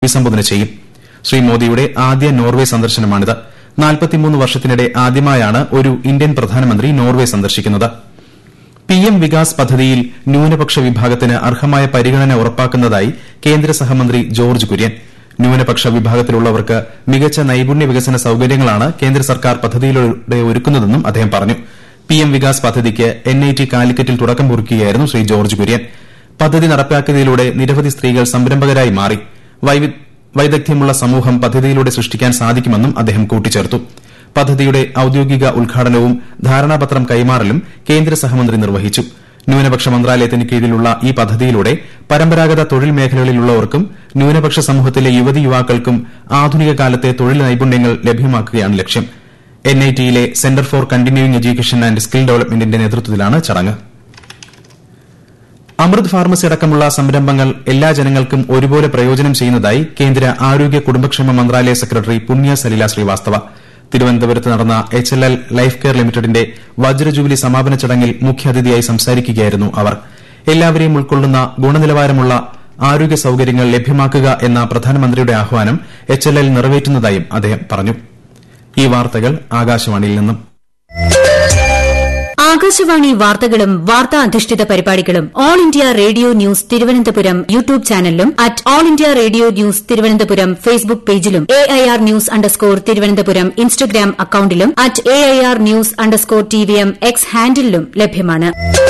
അഭിസംബോധന ചെയ്യും ശ്രീ മോദിയുടെ ആദ്യ നോർവെ സന്ദർശനമാണിത് വർഷത്തിനിടെ ആദ്യമായാണ് ഒരു ഇന്ത്യൻ പ്രധാനമന്ത്രി നോർവെ സന്ദർശിക്കുന്നത് പിഎം വികാസ് പദ്ധതിയിൽ ന്യൂനപക്ഷ വിഭാഗത്തിന് അർഹമായ പരിഗണന ഉറപ്പാക്കുന്നതായി കേന്ദ്ര സഹമന്ത്രി ജോർജ് കുര്യൻ ന്യൂനപക്ഷ വിഭാഗത്തിലുള്ളവർക്ക് മികച്ച നൈപുണ്യ വികസന സൌകര്യങ്ങളാണ് കേന്ദ്ര സർക്കാർ പദ്ധതിയിലൂടെ ഒരുക്കുന്നതെന്നും അദ്ദേഹം പറഞ്ഞു പിഎം വികാസ് പദ്ധതിക്ക് എൻഐടി കാലിക്കറ്റിൽ തുടക്കം കുറിക്കുകയായിരുന്നു ശ്രീ ജോർജ് കുര്യൻ പദ്ധതി നടപ്പാക്കിയതിലൂടെ നിരവധി സ്ത്രീകൾ സംരംഭകരായി മാറി വൈദഗ്ധ്യമുള്ള സമൂഹം പദ്ധതിയിലൂടെ സൃഷ്ടിക്കാൻ സാധിക്കുമെന്നും അദ്ദേഹം കൂട്ടിച്ചേർത്തു പദ്ധതിയുടെ ഔദ്യോഗിക ഉദ്ഘാടനവും ധാരണാപത്രം കൈമാറലും കേന്ദ്ര സഹമന്ത്രി നിർവഹിച്ചു ന്യൂനപക്ഷ മന്ത്രാലയത്തിന് കീഴിലുള്ള ഈ പദ്ധതിയിലൂടെ പരമ്പരാഗത തൊഴിൽ മേഖലകളിലുള്ളവർക്കും ന്യൂനപക്ഷ സമൂഹത്തിലെ യുവതി യുവാക്കൾക്കും ആധുനിക കാലത്തെ തൊഴിൽ നൈപുണ്യങ്ങൾ ലഭ്യമാക്കുകയാണ് ലക്ഷ്യം എൻഐടിയിലെ centre for continuing education and skill ഡെവലപ്മെന്റിന്റെ നേതൃത്വത്തിലാണ് ചടങ്ങ് അമൃത് ഫാർമസി അടക്കമുള്ള സംരംഭങ്ങൾ എല്ലാ ജനങ്ങൾക്കും ഒരുപോലെ പ്രയോജനം ചെയ്യുന്നതായി കേന്ദ്ര ആരോഗ്യ കുടുംബക്ഷേമ മന്ത്രാലയ സെക്രട്ടറി പുണ്യ സലില ശ്രീവാസ്തവ തിരുവനന്തപുരത്ത് നടന്ന H L L life care ലിമിറ്റഡിന്റെ വജ്രജൂബിലി സമാപന ചടങ്ങിൽ മുഖ്യാതിഥിയായി സംസാരിക്കുകയായിരുന്നു അവർ എല്ലാവരെയും ഉൾക്കൊള്ളുന്ന ഗുണനിലവാരമുള്ള ആരോഗ്യ സൌകര്യങ്ങൾ ലഭ്യമാക്കുക എന്ന പ്രധാനമന്ത്രിയുടെ ആഹ്വാനം എച്ച് എൽ എൽ നിറവേറ്റുന്നതായും അദ്ദേഹം പറഞ്ഞു ഈ വാർത്തകൾ ആകാശവാണിയിൽ നിന്നും ആകാശവാണി വാർത്തകളും വാർത്താ അധിഷ്ഠിത പരിപാടികളും All India Radio news Thiruvananthapuram YouTube ചാനലിലും at All India Radio news Thiruvananthapuram Facebook പേജിലും A I R news underscore Thiruvananthapuram Instagram അക്കൌണ്ടിലും at A I R news underscore T V M X ഹാൻഡിലും ലഭ്യമാണ്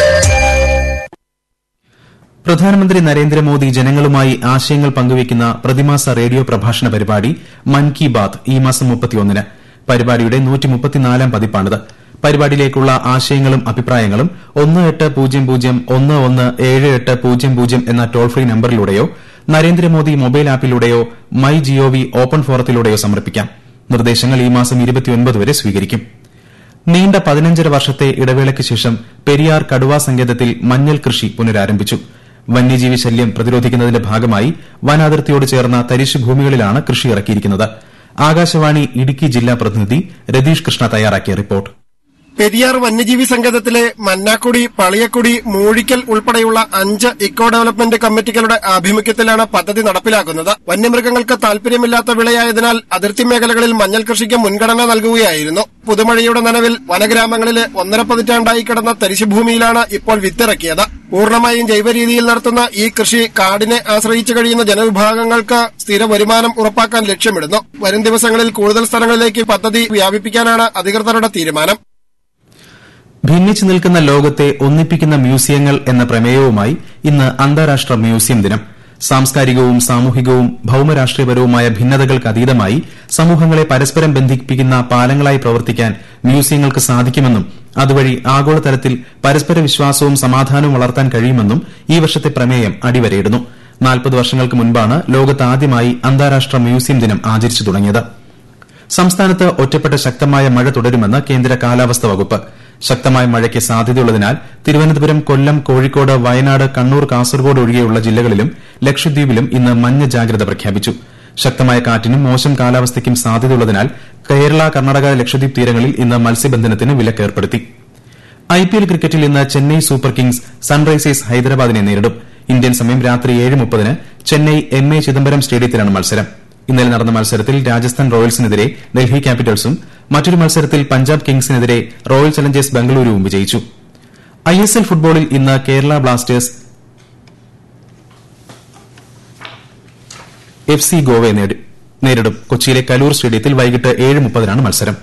പ്രധാനമന്ത്രി നരേന്ദ്രമോദി ജനങ്ങളുമായി ആശയങ്ങൾ പങ്കുവയ്ക്കുന്ന പ്രതിമാസ റേഡിയോ പ്രഭാഷണ പരിപാടി മൻ കി ബാത് ഈ മാസം മുപ്പത്തിയൊന്നിന് പരിപാടിയുടെ നൂറ്റിമുപ്പത്തിനാലാം പതിപ്പാണിത് പരിപാടിയിലേക്കുള്ള ആശയങ്ങളും അഭിപ്രായങ്ങളും ഒന്ന് എട്ട് പൂജ്യം പൂജ്യം ഒന്ന് ഒന്ന് ഏഴ് എട്ട് പൂജ്യം പൂജ്യം എന്ന ടോൾ ഫ്രീ നമ്പറിലൂടെയോ നരേന്ദ്രമോദി മൊബൈൽ ആപ്പിലൂടെയോ മൈ ജിഒവി ഓപ്പൺ ഫോറത്തിലൂടെയോ സമർപ്പിക്കാം നിർദ്ദേശങ്ങൾ ഈ മാസം വരെ സ്വീകരിക്കും നീണ്ട പതിനഞ്ചര വർഷത്തെ ഇടവേളയ്ക്ക് ശേഷം പെരിയാർ കടുവാ സങ്കേതത്തിൽ മഞ്ഞൾ കൃഷി പുനരാരംഭിച്ചു വന്യജീവി ശല്യം പ്രതിരോധിക്കുന്നതിന്റെ ഭാഗമായി വനാതിർത്തിയോട് ചേർന്ന തരിശു ഭൂമികളിലാണ് കൃഷി ഇറക്കിയിരിക്കുന്നത് ആകാശവാണി ഇടുക്കി ജില്ലാ പ്രതിനിധി രതീഷ് കൃഷ്ണ തയ്യാറാക്കിയ റിപ്പോർട്ട് പെരിയാർ വന്യജീവി സങ്കേതത്തിലെ മന്നാക്കുടി പളിയക്കുടി മൂഴിക്കൽ ഉൾപ്പെടെയുള്ള അഞ്ച് ഇക്കോ ഡെവലപ്മെന്റ് കമ്മിറ്റികളുടെ ആഭിമുഖ്യത്തിലാണ് പദ്ധതി നടപ്പിലാക്കുന്നത് വന്യമൃഗങ്ങൾക്ക് താൽപര്യമില്ലാത്ത വിളയായതിനാൽ അതിർത്തി മേഖലകളിൽ മഞ്ഞൾ കൃഷിക്ക് മുൻഗണന നൽകുകയായിരുന്നു പുതുമഴയുടെ നനവിൽ വനഗ്രാമങ്ങളിലെ ഒന്നര പതിറ്റാണ്ടായി കിടന്ന തരിശുഭൂമിയിലാണ് ഇപ്പോൾ വിത്തിറക്കിയത് പൂർണ്ണമായും ജൈവരീതിയിൽ നടത്തുന്ന ഈ കൃഷി കാടിനെ ആശ്രയിച്ചു കഴിയുന്ന ജനവിഭാഗങ്ങൾക്ക് സ്ഥിര വരുമാനം ഉറപ്പാക്കാൻ ലക്ഷ്യമിടുന്നു വരും ദിവസങ്ങളിൽ കൂടുതൽ സ്ഥലങ്ങളിലേക്ക് പദ്ധതി വ്യാപിപ്പിക്കാനാണ് അധികൃതരുടെ തീരുമാനം ഭിന്നിച്ചു നിൽക്കുന്ന ലോകത്തെ ഒന്നിപ്പിക്കുന്ന മ്യൂസിയങ്ങൾ എന്ന പ്രമേയവുമായി ഇന്ന് അന്താരാഷ്ട്ര മ്യൂസിയം ദിനം സാംസ്കാരികവും സാമൂഹികവും ഭൌമരാഷ്ട്രീയപരവുമായ ഭിന്നതകൾക്കതീതമായി സമൂഹങ്ങളെ പരസ്പരം ബന്ധിപ്പിക്കുന്ന പാലങ്ങളായി പ്രവർത്തിക്കാൻ മ്യൂസിയങ്ങൾക്ക് സാധിക്കുമെന്നും അതുവഴി ആഗോളതലത്തിൽ പരസ്പര വിശ്വാസവും സമാധാനവും വളർത്താൻ കഴിയുമെന്നും ഈ വർഷത്തെ പ്രമേയം അടിവരയിടുന്നു നാൽപ്പത് വർഷങ്ങൾക്ക് മുൻപാണ് ലോകത്ത് ആദ്യമായി അന്താരാഷ്ട്ര മ്യൂസിയം ദിനം ആചരിച്ചു തുടങ്ങിയത് സംസ്ഥാനത്ത് ഒറ്റപ്പെട്ട ശക്തമായ മഴ തുടരുമെന്ന് കേന്ദ്ര കാലാവസ്ഥാ വകുപ്പ് ശക്തമായ മഴയ്ക്ക് സാധ്യതയുള്ളതിനാൽ തിരുവനന്തപുരം കൊല്ലം കോഴിക്കോട് വയനാട് കണ്ണൂർ കാസർഗോഡ് ഒഴികെയുള്ള ജില്ലകളിലും ലക്ഷദ്വീപിലും ഇന്ന് മഞ്ഞ ജാഗ്രത പ്രഖ്യാപിച്ചു ശക്തമായ കാറ്റിനും മോശം കാലാവസ്ഥയ്ക്കും സാധ്യതയുള്ളതിനാൽ കേരള കർണാടക ലക്ഷദ്വീപ് തീരങ്ങളിൽ ഇന്ന് മത്സ്യബന്ധനത്തിന് വിലക്കേർപ്പെടുത്തി ഐപിഎൽ ക്രിക്കറ്റിൽ ഇന്ന് ചെന്നൈ സൂപ്പർ കിങ്സ് സൺറൈസേഴ്സ് ഹൈദരാബാദിനെ നേരിടും ഇന്ത്യൻ സമയം രാത്രി ഏഴ് മുപ്പതിന് ചെന്നൈ എം എ ചിദംബരം സ്റ്റേഡിയത്തിലാണ് മത്സരം ഇന്നലെ നടന്ന മത്സരത്തിൽ രാജസ്ഥാൻ റോയൽസിനെതിരെ ഡൽഹി ക്യാപിറ്റൽസും മറ്റൊരു മത്സരത്തിൽ പഞ്ചാബ് കിങ്സിനെതിരെ റോയൽ ചലഞ്ചേഴ്സ് ബംഗളൂരുവും വിജയിച്ചു ഐഎസ്എൽ ഫുട്ബോളിൽ ഇന്ന് കേരള ബ്ലാസ്റ്റേഴ്സ് എഫ് സി ഗോവയെ നേരിടും കൊച്ചിയിലെ കലൂർ സ്റ്റേഡിയത്തിൽ വൈകിട്ട് ഏഴ് മുപ്പതിനാണ് മത്സരം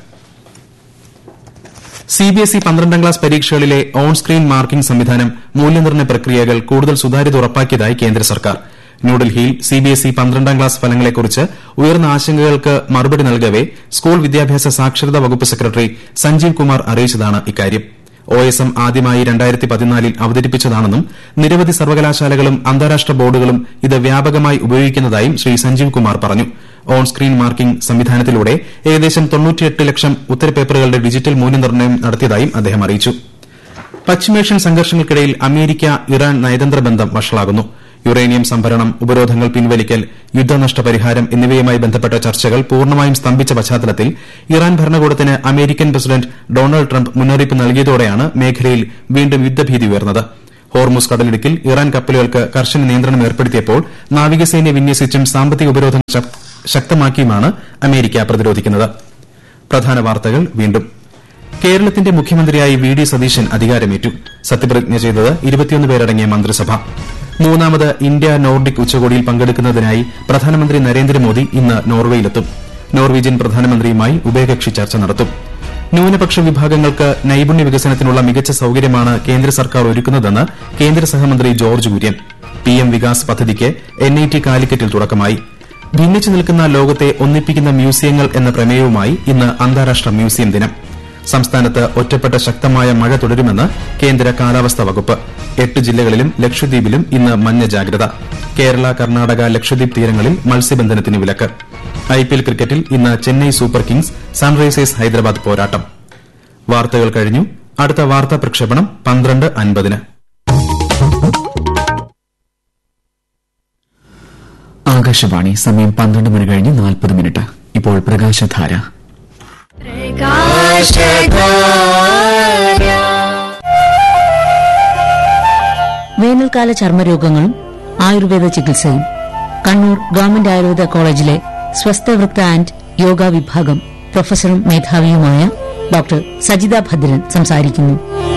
സിബിഎസ്ഇ പന്ത്രണ്ടാം ക്ലാസ് പരീക്ഷകളിലെ ഓൺ സ്ക്രീൻ മാർക്കിംഗ് സംവിധാനം മൂല്യനിർണ്ണയ പ്രക്രിയകൾ കൂടുതൽ സുതാര്യത ഉറപ്പാക്കിയതായി കേന്ദ്ര സർക്കാർ ന്യൂഡൽഹിയിൽ സിബിഎസ്ഇ പന്ത്രണ്ടാം ക്ലാസ് ഫലങ്ങളെക്കുറിച്ച് ഉയർന്ന ആശങ്കകൾക്ക് മറുപടി നൽകവെ സ്കൂൾ വിദ്യാഭ്യാസ സാക്ഷരതാ വകുപ്പ് സെക്രട്ടറി സഞ്ജീവ് കുമാർ അറിയിച്ചതാണ് ഇക്കാര്യം ഒഎസ്എം ആദ്യമായി രണ്ടായിരത്തി പതിനാലിൽ അവതരിപ്പിച്ചതാണെന്നും നിരവധി സർവകലാശാലകളും അന്താരാഷ്ട്ര ബോർഡുകളും ഇത് വ്യാപകമായി ഉപയോഗിക്കുന്നതായും ശ്രീ സഞ്ജീവ് കുമാർ പറഞ്ഞു ഓൺ സ്ക്രീൻ മാർക്കിംഗ് സംവിധാനത്തിലൂടെ ഏകദേശം തൊണ്ണൂറ്റിയെട്ട് ലക്ഷം ഉത്തരപേപ്പറുകളുടെ ഡിജിറ്റൽ മൂല്യനിർണ്ണയം നടത്തിയതായും അദ്ദേഹം അറിയിച്ചു പശ്ചിമേഷ്യൻ സംഘർഷങ്ങൾക്കിടയിൽ അമേരിക്ക ഇറാൻ നയതന്ത്ര ബന്ധം വഷളാകുന്നു യുറേനിയം സംഭരണം ഉപരോധങ്ങൾ പിൻവലിക്കൽ യുദ്ധനഷ്ട പരിഹാരം എന്നിവയുമായി ബന്ധപ്പെട്ട ചർച്ചകൾ പൂർണ്ണമായും സ്തംഭിച്ച പശ്ചാത്തലത്തിൽ ഇറാൻ ഭരണകൂടത്തിന് അമേരിക്കൻ പ്രസിഡന്റ് ഡൊണാൾഡ് ട്രംപ് മുന്നറിയിപ്പ് നൽകിയതോടെയാണ് മേഖലയിൽ വീണ്ടും യുദ്ധഭീതി ഉയർന്നത് ഹോർമുസ് കടലിടുക്കിൽ ഇറാൻ കപ്പലുകൾക്ക് കർശന നിയന്ത്രണം ഏർപ്പെടുത്തിയപ്പോൾ നാവികസേനയെ വിന്യസിച്ചും സാമ്പത്തിക ഉപരോധം ശക്തമാക്കിയുമാണ് അമേരിക്ക പ്രതിരോധിക്കുന്നത് പ്രധാന വാർത്തകൾ വീണ്ടും കേരളത്തിന്റെ മുഖ്യമന്ത്രിയായി വി ഡി സതീശൻ അധികാരമേറ്റു സത്യപ്രതിജ്ഞ ചെയ്തത് ഇരുപത്തിയൊന്ന് പേരടങ്ങിയ മന്ത്രിസഭ മൂന്നാമത് ഇന്ത്യ നോർഡിക് ഉച്ചകോടിയിൽ പങ്കെടുക്കുന്നതിനായി പ്രധാനമന്ത്രി നരേന്ദ്രമോദി ഇന്ന് നോർവേയിലെത്തും നോർവീജിയൻ പ്രധാനമന്ത്രിയുമായി ഉഭയകക്ഷി ചർച്ച നടത്തും ന്യൂനപക്ഷ വിഭാഗങ്ങൾക്ക് നൈപുണ്യ വികസനത്തിനുള്ള മികച്ച സൌകര്യമാണ് കേന്ദ്ര സർക്കാർ ഒരുക്കുന്നതെന്ന് കേന്ദ്ര സഹമന്ത്രി ജോർജ് കുര്യൻ പിഎം വികാസ് പദ്ധതിക്ക് എൻഐടി കാലിക്കറ്റിൽ തുടക്കമായി ഭിന്നിച്ചു നിൽക്കുന്ന ലോകത്തെ ഒന്നിപ്പിക്കുന്ന മ്യൂസിയങ്ങൾ എന്ന പ്രമേയവുമായി ഇന്ന് അന്താരാഷ്ട്ര മ്യൂസിയം ദിനം സംസ്ഥാനത്ത് ഒറ്റപ്പെട്ട ശക്തമായ മഴ തുടരുമെന്ന് കേന്ദ്ര കാലാവസ്ഥാ വകുപ്പ് എട്ട് ജില്ലകളിലും ലക്ഷദ്വീപിലും ഇന്ന് മഞ്ഞ ജാഗ്രത കേരള കർണാടക ലക്ഷദ്വീപ് തീരങ്ങളിൽ മത്സ്യബന്ധനത്തിന് വിലക്ക് ഐപിഎൽ ക്രിക്കറ്റിൽ ഇന്ന് Chennai Super Kings Sunrisers Hyderabad പോരാട്ടം വാർത്തകൾ കഴിഞ്ഞു അടുത്ത വാർത്താ പ്രക്ഷേപണം പന്ത്രണ്ട് അൻപതിന് ആകാശവാണി സമയം പന്ത്രണ്ട് മണി കഴിഞ്ഞ് നാൽപ്പത് മിനിറ്റ് ഇപ്പോൾ പ്രകാശധാര വേനൽക്കാല ചർമ്മരോഗങ്ങളും ആയുർവേദ ചികിത്സയും കണ്ണൂർ ഗവൺമെന്റ് ആയുർവേദ കോളേജിലെ സ്വസ്ഥവൃത്ത ആൻഡ് യോഗ വിഭാഗം പ്രൊഫസറും മേധാവിയുമായ ഡോക്ടർ സജിത ഭദ്രൻ സംസാരിക്കുന്നു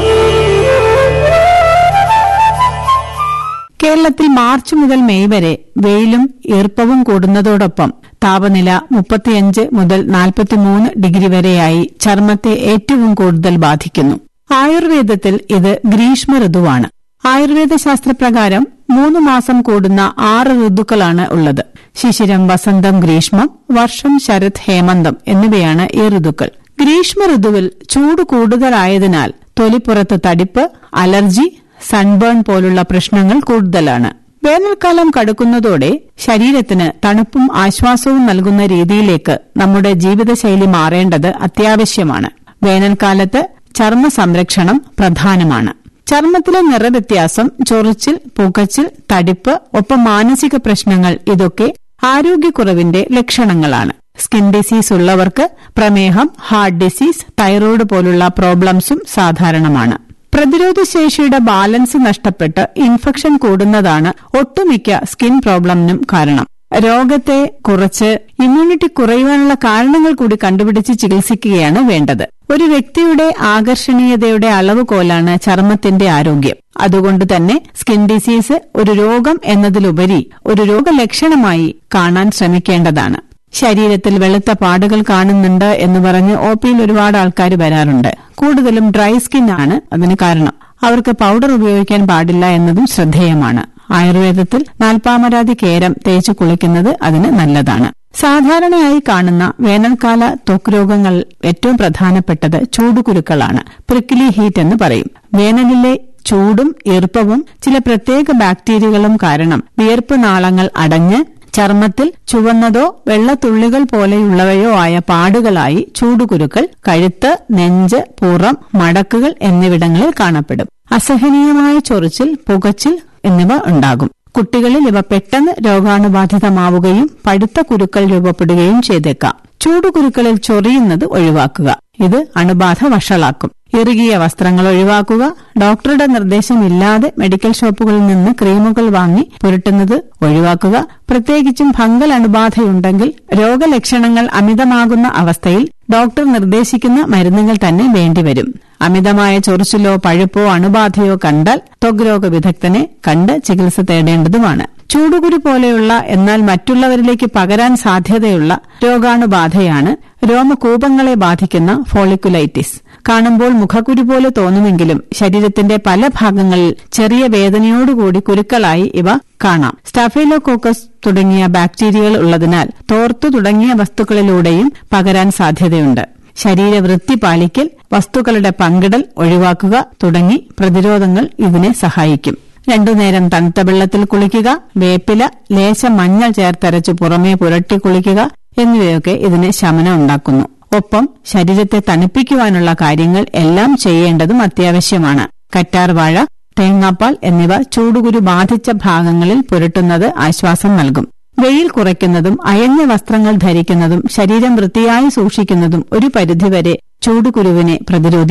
കേരളത്തിൽ മാർച്ച് മുതൽ മെയ് വരെ വെയിലും ഈർപ്പവും കൂടുന്നതോടൊപ്പം താപനില മുപ്പത്തിയഞ്ച് മുതൽ നാൽപ്പത്തിമൂന്ന് ഡിഗ്രി വരെയായി ചർമ്മത്തെ ഏറ്റവും കൂടുതൽ ബാധിക്കുന്നു ആയുർവേദത്തിൽ ഇത് ഗ്രീഷ്മ ഋതുവാണ് ആയുർവേദ ശാസ്ത്രപ്രകാരം മൂന്ന് മാസം കൂടുന്ന ആറ് ഋതുക്കളാണ് ഉള്ളത് ശിശിരം വസന്തം ഗ്രീഷ്മം വർഷം ശരത് ഹേമന്തം എന്നിവയാണ് ഈ ഋതുക്കൾ ഗ്രീഷ്മ ഋതുവിൽ ചൂട് കൂടുതലായതിനാൽ തൊലിപ്പുറത്ത് തടിപ്പ് അലർജി സൺബേൺ പോലുള്ള പ്രശ്നങ്ങൾ കൂടുതലാണ് വേനൽക്കാലം കടുക്കുന്നതോടെ ശരീരത്തിന് തണുപ്പും ആശ്വാസവും നൽകുന്ന രീതിയിലേക്ക് നമ്മുടെ ജീവിതശൈലി മാറേണ്ടത് അത്യാവശ്യമാണ് വേനൽക്കാലത്ത് ചർമ്മ സംരക്ഷണം പ്രധാനമാണ് ചർമ്മത്തിലെ നിറവ്യത്യാസം ചൊറിച്ചിൽ പുകച്ചിൽ തടിപ്പ് ഒപ്പം മാനസിക പ്രശ്നങ്ങൾ ഇതൊക്കെ ആരോഗ്യക്കുറവിന്റെ ലക്ഷണങ്ങളാണ് സ്കിൻ ഡിസീസ് ഉള്ളവർക്ക് പ്രമേഹം ഹാർട്ട് ഡിസീസ് തൈറോയ്ഡ് പോലുള്ള പ്രോബ്ലംസും സാധാരണമാണ് പ്രതിരോധ ശേഷിയുടെ ബാലൻസ് നഷ്ടപ്പെട്ട് ഇൻഫെക്ഷൻ കൂടുന്നതാണ് ഒട്ടുമിക്ക സ്കിൻ പ്രോബ്ലമിനും കാരണം രോഗത്തെ കുറച്ച് ഇമ്മ്യൂണിറ്റി കുറയുവാനുള്ള കാരണങ്ങൾ കൂടി കണ്ടുപിടിച്ച് ചികിത്സിക്കുകയാണ് വേണ്ടത് ഒരു വ്യക്തിയുടെ ആകർഷണീയതയുടെ അളവുകോലാണ് ചർമ്മത്തിന്റെ ആരോഗ്യം അതുകൊണ്ട് തന്നെ സ്കിൻ ഡിസീസ് ഒരു രോഗം എന്നതിലുപരി ഒരു രോഗലക്ഷണമായി കാണാൻ ശ്രമിക്കേണ്ടതാണ് ശരീരത്തിൽ വെളുത്ത പാടുകൾ കാണുന്നുണ്ട് എന്ന് പറഞ്ഞ് ഒ പിയിൽ ഒരുപാട് ആൾക്കാർ വരാറുണ്ട് കൂടുതലും ഡ്രൈ സ്കിൻ ആണ് അതിന് കാരണം അവർക്ക് പൗഡർ ഉപയോഗിക്കാൻ പാടില്ല എന്നതും ശ്രദ്ധേയമാണ് ആയുർവേദത്തിൽ നാൽപ്പാമരാതി കേരം തേച്ച് കുളിക്കുന്നത് അതിന് നല്ലതാണ് സാധാരണയായി കാണുന്ന വേനൽക്കാല ത്വക്ക് രോഗങ്ങൾ ഏറ്റവും പ്രധാനപ്പെട്ടത് ചൂടുകുരുക്കളാണ് പ്രിക്കിലി ഹീറ്റ് എന്ന് പറയും വേനലിലെ ചൂടും ഈർപ്പവും ചില പ്രത്യേക ബാക്ടീരിയകളും കാരണം വിയർപ്പ് നാളങ്ങൾ അടഞ്ഞ് ചർമ്മത്തിൽ ചുവന്നതോ വെള്ളത്തുള്ളികൾ പോലെയുള്ളവയോ ആയ പാടുകളായി ചൂടുകുരുക്കൾ കഴുത്ത് നെഞ്ച് പുറം മടക്കുകൾ എന്നിവിടങ്ങളിൽ കാണപ്പെടും അസഹനീയമായ ചൊറിച്ചിൽ പുകച്ചിൽ എന്നിവ ഉണ്ടാകും കുട്ടികളിൽ ഇവ പെട്ടെന്ന് രോഗാണുബാധിതമാവുകയും പഴുത്ത കുരുക്കൾ രൂപപ്പെടുകയും ചെയ്തേക്കാം ചൂടുകുരുക്കളിൽ ചൊറിയുന്നത് ഒഴിവാക്കുക ഇത് അണുബാധ വഷളാക്കും ഇറുകിയ വസ്ത്രങ്ങൾ ഒഴിവാക്കുക ഡോക്ടറുടെ നിർദ്ദേശമില്ലാതെ മെഡിക്കൽ ഷോപ്പുകളിൽ നിന്ന് ക്രീമുകൾ വാങ്ങി പുരട്ടുന്നത് ഒഴിവാക്കുക പ്രത്യേകിച്ചും ഫംഗൽ അണുബാധയുണ്ടെങ്കിൽ രോഗലക്ഷണങ്ങൾ അമിതമാകുന്ന അവസ്ഥയിൽ ഡോക്ടർ നിർദ്ദേശിക്കുന്ന മരുന്നുകൾ തന്നെ വേണ്ടിവരും അമിതമായ ചൊറിച്ചിലോ പഴുപ്പോ അണുബാധയോ കണ്ടാൽ ത്വഗ്രോഗ വിദഗ്ധനെ കണ്ട് ചികിത്സ തേടേണ്ടതുമാണ് ചൂടുകുരു പോലെയുള്ള എന്നാൽ മറ്റുള്ളവരിലേക്ക് പകരാൻ സാധ്യതയുള്ള രോഗാണുബാധയാണ് രോമകൂപങ്ങളെ ബാധിക്കുന്ന ഫോളിക്കുലൈറ്റിസ് കാണുമ്പോൾ മുഖക്കുരു പോലെ തോന്നുമെങ്കിലും ശരീരത്തിന്റെ പല ഭാഗങ്ങളിൽ ചെറിയ വേദനയോടുകൂടി കുരുക്കളായി ഇവ കാണാം സ്റ്റഫേലോകോക്കസ് തുടങ്ങിയ ബാക്ടീരിയകൾ ഉള്ളതിനാൽ തോർത്തു തുടങ്ങിയ വസ്തുക്കളിലൂടെയും പകരാൻ സാധ്യതയുണ്ട് ശരീരവൃത്തി പാലിക്കൽ വസ്തുക്കളുടെ പങ്കിടൽ ഒഴിവാക്കുക തുടങ്ങി പ്രതിരോധങ്ങൾ ഇതിനെ സഹായിക്കും രണ്ടുനേരം തണുത്ത വെള്ളത്തിൽ കുളിക്കുക വേപ്പില ലേശം മഞ്ഞൾ ചേർത്തരച്ച് പുറമേ പുരട്ടി കുളിക്കുക എന്നിവയൊക്കെ ഇതിന് ശമനം ഉണ്ടാക്കുന്നു ഒപ്പം ശരീരത്തെ തണുപ്പിക്കുവാനുള്ള കാര്യങ്ങൾ എല്ലാം ചെയ്യേണ്ടതും അത്യാവശ്യമാണ് കറ്റാർവാഴ തേങ്ങാപ്പാൽ എന്നിവ ചൂടുകുരു ബാധിച്ച ഭാഗങ്ങളിൽ പുരട്ടുന്നത് ആശ്വാസം നൽകും വെയിൽ കുറയ്ക്കുന്നതും അയഞ്ഞ വസ്ത്രങ്ങൾ ധരിക്കുന്നതും ശരീരം വൃത്തിയായി സൂക്ഷിക്കുന്നതും ഒരു പരിധിവരെ ചൂടുകുരുവിനെ പ്രതിരോധിക്കും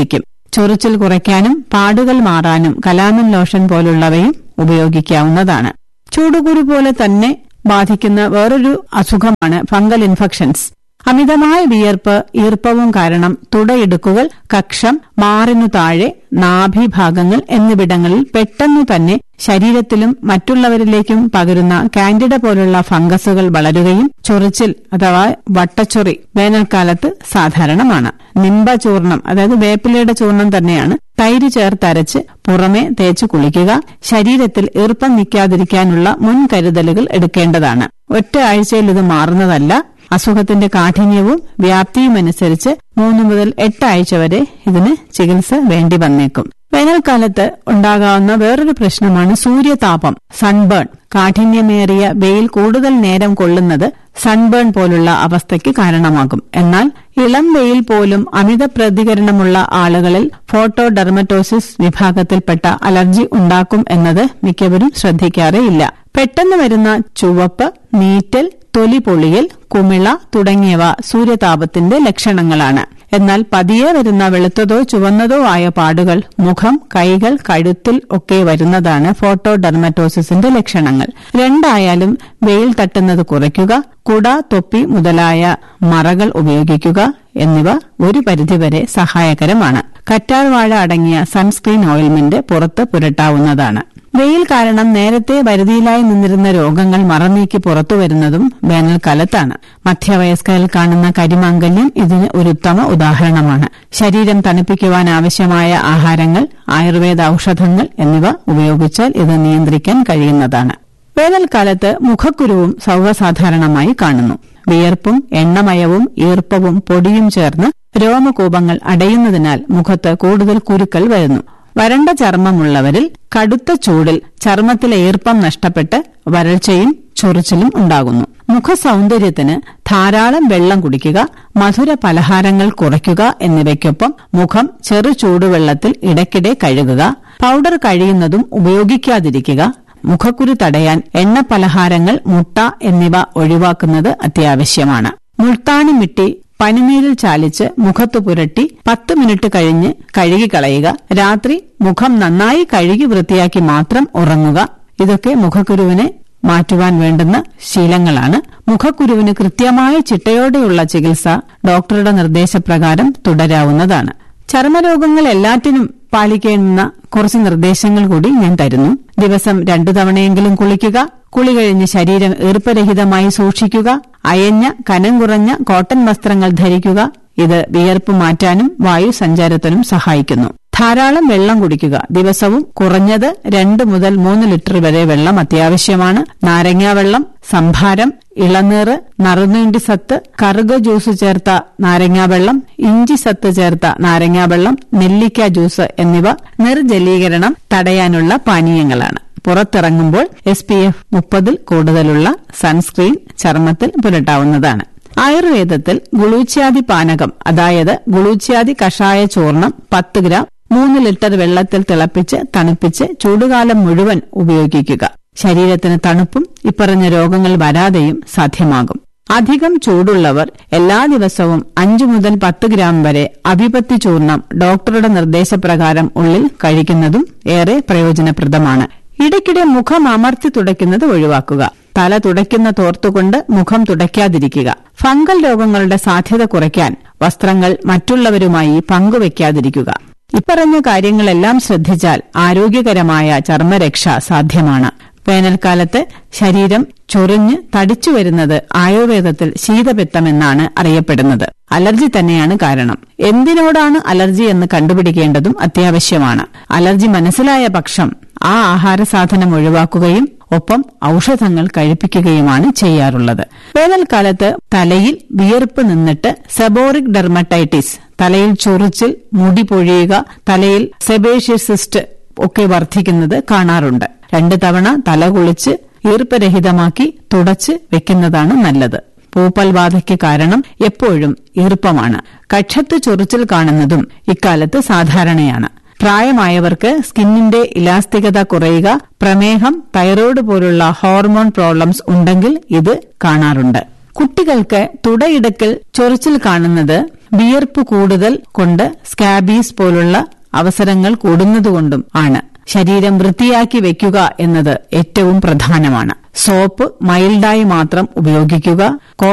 ചൊറിച്ചിൽ കുറയ്ക്കാനും പാടുകൾ മാറാനും കലാമൻ ലോഷൻ പോലുള്ളവയും ഉപയോഗിക്കാവുന്നതാണ് ചൂടുകുരു പോലെ തന്നെ ബാധിക്കുന്ന വേറൊരു അസുഖമാണ് ഫംഗൽ ഇൻഫെക്ഷൻസ് അമിതമായ വിയർപ്പ് ഈർപ്പവും കാരണം തുടയിടുക്കുകൾ കക്ഷം മാറിനു താഴെ നാഭിഭാഗങ്ങൾ എന്നിവിടങ്ങളിൽ പെട്ടെന്നു തന്നെ ശരീരത്തിലും മറ്റുള്ളവരിലേക്കും പകരുന്ന കാൻഡിഡ പോലുള്ള ഫംഗസുകൾ വളരുകയും ചൊറിച്ചിൽ അഥവാ വട്ടച്ചൊറി വേനൽക്കാലത്ത് സാധാരണമാണ് നിംബ ചൂർണം അതായത് വേപ്പിലയുടെ ചൂർണം തന്നെയാണ് തൈര് ചേർത്തരച്ച് പുറമെ തേച്ച് കുളിക്കുക ശരീരത്തിൽ ഈർപ്പം നിൽക്കാതിരിക്കാനുള്ള മുൻകരുതലുകൾ എടുക്കേണ്ടതാണ് ഒറ്റ ആഴ്ചയിൽ ഇത് മാറുന്നതല്ല അസുഖത്തിന്റെ കാഠിന്യവും വ്യാപ്തിയുമനുസരിച്ച് മൂന്ന് മുതൽ എട്ട് ആഴ്ച വരെ ഇതിന് ചികിത്സ വേണ്ടി വന്നേക്കും വേനൽക്കാലത്ത് ഉണ്ടാകാവുന്ന വേറൊരു പ്രശ്നമാണ് സൂര്യതാപം സൺബേൺ കാഠിന്യമേറിയ വെയിൽ കൂടുതൽ നേരം കൊള്ളുന്നത് സൺബേൺ പോലുള്ള അവസ്ഥയ്ക്ക് കാരണമാകും എന്നാൽ ഇളം വെയിൽ പോലും അമിത പ്രതികരണമുള്ള ആളുകളിൽ ഫോട്ടോ ഡെർമറ്റോസിസ് വിഭാഗത്തിൽപ്പെട്ട അലർജി ഉണ്ടാക്കും എന്നത് മിക്കവരും ശ്രദ്ധിക്കാറേയില്ല പെട്ടെന്ന് വരുന്ന ചുവപ്പ് നീറ്റൽ തൊലി പൊളിയൽ കുമിള തുടങ്ങിയവ സൂര്യതാപത്തിന്റെ ലക്ഷണങ്ങളാണ് എന്നാൽ പതിയെ വരുന്ന വെളുത്തതോ ചുവന്നതോ ആയ പാടുകൾ മുഖം കൈകൾ കഴുത്തിൽ ഒക്കെ വരുന്നതാണ് ഫോട്ടോ ഡെർമറ്റോസിസിന്റെ ലക്ഷണങ്ങൾ രണ്ടായാലും വെയിൽ തട്ടുന്നത് കുറയ്ക്കുക കുട തൊപ്പി മുതലായ മറകൾ ഉപയോഗിക്കുക എന്നിവ ഒരു പരിധിവരെ സഹായകരമാണ് കറ്റാർവാഴ അടങ്ങിയ സൺസ്ക്രീൻ ഓയിൽമെന്റ് പുറത്ത് പുരട്ടാവുന്നതാണ് വെയിൽ കാരണം നേരത്തെ വരുതിയിലായി നിന്നിരുന്ന രോഗങ്ങൾ മറനീക്കി പുറത്തുവരുന്നതും വേനൽക്കാലത്താണ് മധ്യവയസ്കരിൽ കാണുന്ന കരിമാങ്കല്യം ഇതിന് ഒരു ഉത്തമ ഉദാഹരണമാണ് ശരീരം തണുപ്പിക്കുവാൻ ആവശ്യമായ ആഹാരങ്ങൾ ആയുർവേദ ഔഷധങ്ങൾ എന്നിവ ഉപയോഗിച്ചാൽ ഇത് നിയന്ത്രിക്കാൻ കഴിയുന്നതാണ് വേനൽക്കാലത്ത് മുഖക്കുരുവും സർവ്വസാധാരണമായി കാണുന്നു വിയർപ്പും എണ്ണമയവും ഈർപ്പവും പൊടിയും ചേർന്ന് രോമകൂപങ്ങൾ അടയുന്നതിനാൽ മുഖത്ത് കൂടുതൽ കുരുക്കൾ വരുന്നു വരണ്ട ചർമ്മമുള്ളവരിൽ കടുത്ത ചൂടിൽ ചർമ്മത്തിലെ ഈർപ്പം നഷ്ടപ്പെട്ട് വരൾച്ചയും ചൊറിച്ചിലും ഉണ്ടാകുന്നു മുഖസൗന്ദര്യത്തിന് ധാരാളം വെള്ളം കുടിക്കുക മധുര പലഹാരങ്ങൾ കുറയ്ക്കുക എന്നിവയ്ക്കൊപ്പം മുഖം ചെറു ചൂടുവെള്ളത്തിൽ ഇടയ്ക്കിടെ കഴുകുക പൌഡർ കഴിയുന്നതും ഉപയോഗിക്കാതിരിക്കുക മുഖക്കുരു തടയാൻ എണ്ണ പലഹാരങ്ങൾ മുട്ട എന്നിവ ഒഴിവാക്കുന്നത് അത്യാവശ്യമാണ് മുൾത്താണി മിട്ടി പനിനീരിൽ ചാലിച്ച് മുഖത്തു പുരട്ടി പത്ത് മിനിറ്റ് കഴിഞ്ഞ് കഴുകിക്കളയുക രാത്രി മുഖം നന്നായി കഴുകി വൃത്തിയാക്കി മാത്രം ഉറങ്ങുക ഇതൊക്കെ മുഖക്കുരുവിനെ മാറ്റുവാൻ വേണ്ടുന്ന ശീലങ്ങളാണ് മുഖക്കുരുവിന് കൃത്യമായ ചിട്ടയോടെയുള്ള ചികിത്സ ഡോക്ടറുടെ നിർദ്ദേശപ്രകാരം തുടരാവുന്നതാണ് ചർമ്മരോഗങ്ങൾ എല്ലാറ്റിനും പാലിക്കേണ്ടുന്ന കുറച്ച് നിർദ്ദേശങ്ങൾ കൂടി ഞാൻ തരുന്നു ദിവസം രണ്ടു തവണയെങ്കിലും കുളിക്കുക കുളി കഴിഞ്ഞ് ശരീരം ഈർപ്പരഹിതമായി സൂക്ഷിക്കുക അയഞ്ഞ കനം കുറഞ്ഞ കോട്ടൺ വസ്ത്രങ്ങൾ ധരിക്കുക ഇത് വിയർപ്പ് മാറ്റാനും വായു സഞ്ചാരത്തിനും സഹായിക്കുന്നു ധാരാളം വെള്ളം കുടിക്കുക ദിവസവും കുറഞ്ഞത് രണ്ട് മുതൽ മൂന്ന് ലിറ്റർ വരെ വെള്ളം അത്യാവശ്യമാണ് നാരങ്ങാ വെള്ളം സംഭാരം ഇളനീർ നറുനീണ്ടി സത്ത് കറുക ജ്യൂസ് ചേർത്ത നാരങ്ങാ വെള്ളം ഇഞ്ചി സത്ത് ചേർത്ത നാരങ്ങാ വെള്ളം നെല്ലിക്ക ജ്യൂസ് എന്നിവ നിർജലീകരണം തടയാനുള്ള പാനീയങ്ങളാണ് പുറത്തിറങ്ങുമ്പോൾ എസ് പി എഫ് മുപ്പതിൽ കൂടുതലുള്ള സൺസ്ക്രീൻ ചർമ്മത്തിൽ പുരട്ടാവുന്നതാണ് ആയുർവേദത്തിൽ ഗുളൂച്യാദി പാനകം അതായത് ഗുളൂച്യാദി കഷായ ചൂർണം പത്ത് ഗ്രാം മൂന്ന് ലിറ്റർ വെള്ളത്തിൽ തിളപ്പിച്ച് തണുപ്പിച്ച് ചൂടുകാലം മുഴുവൻ ഉപയോഗിക്കുക ശരീരത്തിന് തണുപ്പും ഇപ്പറഞ്ഞ രോഗങ്ങൾ വരാതെയും സാധ്യമാകും അധികം ചൂടുള്ളവർ എല്ലാ ദിവസവും അഞ്ചു മുതൽ പത്ത് ഗ്രാം വരെ അഭിപത്തി ചൂർണം ഡോക്ടറുടെ നിർദ്ദേശപ്രകാരം ഉള്ളിൽ കഴിക്കുന്നതും ഏറെ പ്രയോജനപ്രദമാണ് ഇടയ്ക്കിടെ മുഖം അമർത്തി തുടയ്ക്കുന്നത് ഒഴിവാക്കുക തല തുടയ്ക്കുന്ന തോർത്തുകൊണ്ട് മുഖം തുടയ്ക്കാതിരിക്കുക ഫംഗൽ രോഗങ്ങളുടെ സാധ്യത കുറയ്ക്കാൻ വസ്ത്രങ്ങൾ മറ്റുള്ളവരുമായി പങ്കുവയ്ക്കാതിരിക്കുക ഇപ്പറഞ്ഞ കാര്യങ്ങളെല്ലാം ശ്രദ്ധിച്ചാൽ ആരോഗ്യകരമായ ചർമ്മരക്ഷ സാധ്യമാണ് വേനൽക്കാലത്ത് ശരീരം ചൊറിഞ്ഞ് തടിച്ചു വരുന്നത് ആയുർവേദത്തിൽ ശീതപിത്തമെന്നാണ് അറിയപ്പെടുന്നത് അലർജി തന്നെയാണ് കാരണം എന്തിനോടാണ് അലർജി എന്ന് കണ്ടുപിടിക്കേണ്ടതും അത്യാവശ്യമാണ് അലർജി മനസ്സിലായ പക്ഷം ആ ആഹാര സാധനം ഒഴിവാക്കുകയും ഒപ്പം ഔഷധങ്ങൾ കഴിപ്പിക്കുകയുമാണ് ചെയ്യാറുള്ളത് വേനൽക്കാലത്ത് തലയിൽ വിയർപ്പ് നിന്നിട്ട് സെബോറിക് ഡെർമറ്റൈറ്റിസ് തലയിൽ ചൊറിച്ചിൽ മുടി പൊഴിയുക തലയിൽ സെബേഷ്യസിസ്റ്റ് ഒക്കെ വർദ്ധിക്കുന്നത് കാണാറുണ്ട് രണ്ടു തവണ തല കുളിച്ച് ഈർപ്പരഹിതമാക്കി തുടച്ച് വെക്കുന്നതാണ് നല്ലത് പൂപ്പൽബാധയ്ക്ക് കാരണം എപ്പോഴും ഈർപ്പമാണ് കക്ഷത്ത് ചൊറിച്ചിൽ കാണുന്നതും ഇക്കാലത്ത് സാധാരണയാണ് പ്രായമായവർക്ക് സ്കിന്നിന്റെ ഇലാസ്തികത കുറയുക പ്രമേഹം തൈറോയ്ഡ് പോലുള്ള ഹോർമോൺ പ്രോബ്ലംസ് ഉണ്ടെങ്കിൽ ഇത് കാണാറുണ്ട് കുട്ടികൾക്ക് തുടയിടക്കൽ ചൊറിച്ചിൽ കാണുന്നത് വിയർപ്പ് കൂടുതൽ കൊണ്ട് സ്കാബീസ് പോലുള്ള അവസരങ്ങൾ കൂടുന്നതുകൊണ്ടും ആണ് ശരീരം വൃത്തിയാക്കി വെക്കുക എന്നത് ഏറ്റവും പ്രധാനമാണ് സോപ്പ് മൈൽഡായി മാത്രം ഉപയോഗിക്കുക